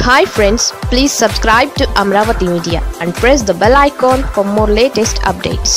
hi friends please subscribe to Amaravati media and press the bell icon for more latest updates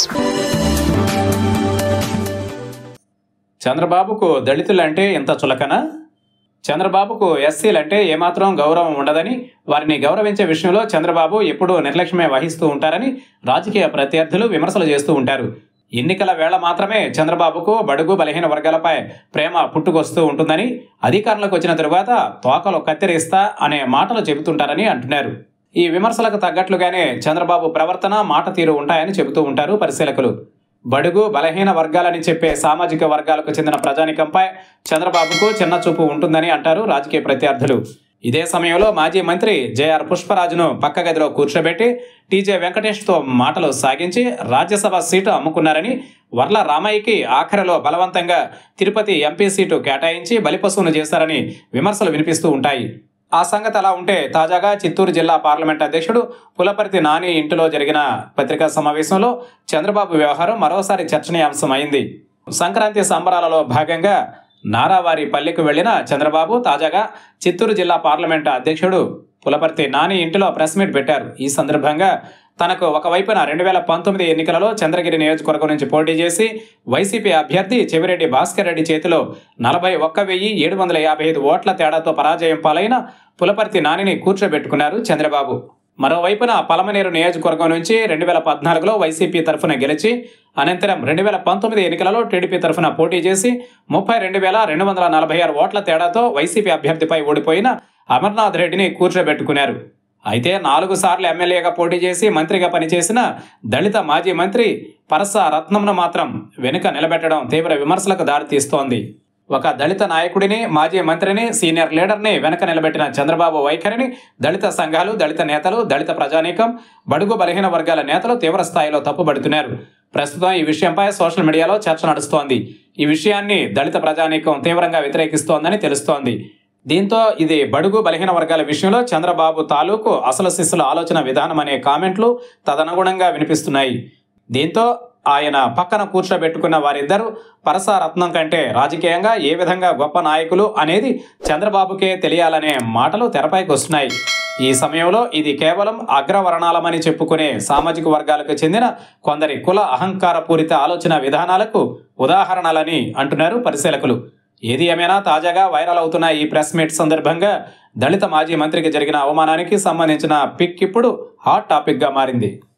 చంద్రబాబుకు దళితులంటే ఎంత చులకన చంద్రబాబుకు ఎస్సీలంటే ఏమాత్రం గౌరవం ఉండదని వారిని గౌరవించే విషయంలో చంద్రబాబు ఎప్పుడూ నిర్లక్ష్యమే వహిస్తూ ఉంటారని రాజకీయ ప్రత్యర్థులు విమర్శలు చేస్తూ ఉంటారు ఎన్నికల వేళ మాత్రమే చంద్రబాబుకు బడుగు బలహీన వర్గాలపై ప్రేమ పుట్టుకొస్తూ ఉంటుందని అధికారంలోకి వచ్చిన తరువాత తోకలు కత్తిరిస్తా అనే మాటలు చెబుతుంటారని అంటున్నారు ఈ విమర్శలకు తగ్గట్లుగానే చంద్రబాబు ప్రవర్తన మాట తీరు ఉంటాయని చెబుతూ ఉంటారు పరిశీలకులు బడుగు బలహీన వర్గాలని చెప్పే సామాజిక వర్గాలకు చెందిన ప్రజానికంపై చంద్రబాబుకు చిన్న చూపు ఉంటుందని అంటారు రాజకీయ ప్రత్యర్థులు ఇదే సమయంలో మాజీ మంత్రి జేఆర్ పుష్పరాజును పక్క గదిలో కూర్చోబెట్టి టీజే వెంకటేష్తో మాటలు సాగించి రాజ్యసభ సీటు అమ్ముకున్నారని వర్ల రామయ్యకి ఆఖరిలో బలవంతంగా తిరుపతి ఎంపీ సీటు కేటాయించి బలిపశువును చేశారని విమర్శలు వినిపిస్తూ ఉంటాయి ఆ సంగతి అలా ఉంటే తాజాగా చిత్తూరు జిల్లా పార్లమెంట్ అధ్యక్షుడు పులపర్తి నాని ఇంటిలో జరిగిన పత్రికా సమావేశంలో చంద్రబాబు వ్యవహారం మరోసారి చర్చనీయాంశం అయింది సంక్రాంతి సంబరాలలో భాగంగా నారావారి పల్లెకు వెళ్లిన చంద్రబాబు తాజాగా చిత్తూరు జిల్లా పార్లమెంట్ అధ్యక్షుడు పులపర్తి నాని ఇంటిలో ప్రెస్ మీట్ పెట్టారు ఈ సందర్భంగా తనకు ఒకవైపున రెండు వేల పంతొమ్మిది ఎన్నికలలో చంద్రగిరి నియోజకవర్గం నుంచి పోటీ చేసి వైసీపీ అభ్యర్థి చెవిరెడ్డి భాస్కర్ రెడ్డి చేతిలో నలభై ఒక్క వెయ్యి ఏడు వందల యాభై ఐదు ఓట్ల తేడాతో పరాజయం పాలైన పులపర్తి నానిని కూర్చోబెట్టుకున్నారు చంద్రబాబు మరోవైపున పలమనేరు నియోజకవర్గం నుంచి రెండు వేల పద్నాలుగులో వైసీపీ తరఫున గెలిచి అనంతరం రెండు వేల పంతొమ్మిది ఎన్నికలలో టీడీపీ తరఫున పోటీ చేసి ముప్పై రెండు వేల రెండు వందల నలభై ఆరు ఓట్ల తేడాతో వైసీపీ అభ్యర్థిపై ఓడిపోయిన అమర్నాథ్ రెడ్డిని కూర్చోబెట్టుకున్నారు అయితే నాలుగు సార్లు ఎమ్మెల్యేగా పోటీ చేసి మంత్రిగా పనిచేసిన దళిత మాజీ మంత్రి పరస రత్నంను మాత్రం వెనుక నిలబెట్టడం తీవ్ర విమర్శలకు దారితీస్తోంది ఒక దళిత నాయకుడిని మాజీ మంత్రిని సీనియర్ లీడర్ని వెనక నిలబెట్టిన చంద్రబాబు వైఖరిని దళిత సంఘాలు దళిత నేతలు దళిత ప్రజానీకం బడుగు బలహీన వర్గాల నేతలు తీవ్ర స్థాయిలో తప్పుబడుతున్నారు ప్రస్తుతం ఈ విషయంపై సోషల్ మీడియాలో చర్చ నడుస్తోంది ఈ విషయాన్ని దళిత ప్రజానీకం తీవ్రంగా వ్యతిరేకిస్తోందని తెలుస్తోంది దీంతో ఇది బడుగు బలహీన వర్గాల విషయంలో చంద్రబాబు తాలూకు అసలు శిస్సుల ఆలోచన విధానం అనే కామెంట్లు తదనుగుణంగా వినిపిస్తున్నాయి దీంతో ఆయన పక్కన కూర్చోబెట్టుకున్న వారిద్దరూ పరసారత్నం కంటే రాజకీయంగా ఏ విధంగా గొప్ప నాయకులు అనేది చంద్రబాబుకే తెలియాలనే మాటలు తెరపైకి వస్తున్నాయి ఈ సమయంలో ఇది కేవలం అగ్రవర్ణాలమని చెప్పుకునే సామాజిక వర్గాలకు చెందిన కొందరి కుల అహంకారపూరిత ఆలోచన విధానాలకు ఉదాహరణలని అంటున్నారు పరిశీలకులు ఏది ఏమైనా తాజాగా వైరల్ అవుతున్న ఈ ప్రెస్ మీట్ సందర్భంగా దళిత మాజీ మంత్రికి జరిగిన అవమానానికి సంబంధించిన పిక్ ఇప్పుడు హాట్ టాపిక్గా మారింది